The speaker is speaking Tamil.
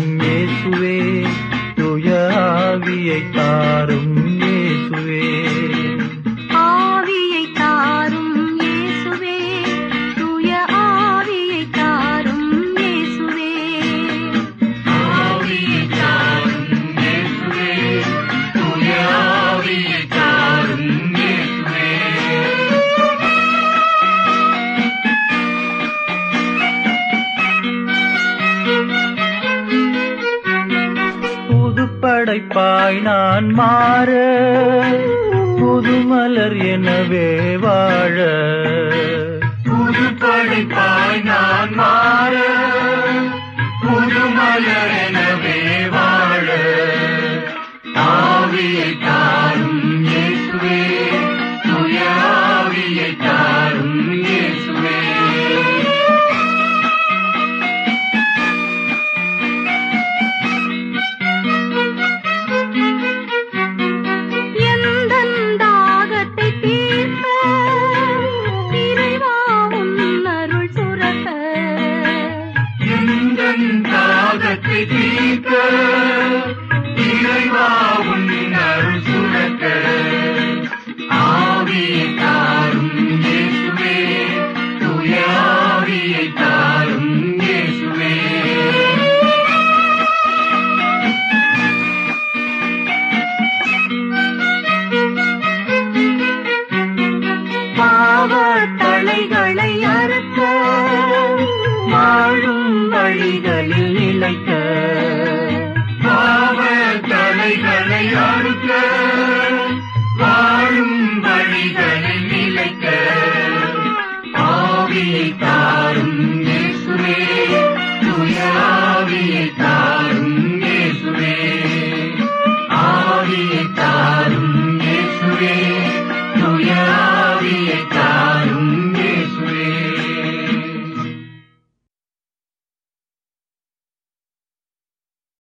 இயேசுவே தூய ஆவியை தாரும் இயேசுவே ஆவியை தாரும் இயேசுவே தூய ஆவியை தாரும் இயேசுவே ஆவியை தாரும் இயேசுவே தூய ஆவியை தாரும் இயேசுவே புதுப்படைப்பாய் நான் மாற புதுமலர் எனவே வாழ புதுப்படைப்பாய் நான் மாற புதுமலர் எனவே வாழ ஆவியை தாரும் இயேசுவே தூய ஆவியை தாரும் இயேசுவே எந்தன் தாகத்தை தீர்க்க இறைவா உன் அருள் சுரக்க எந்தன் தாகத்தை தீர்க்க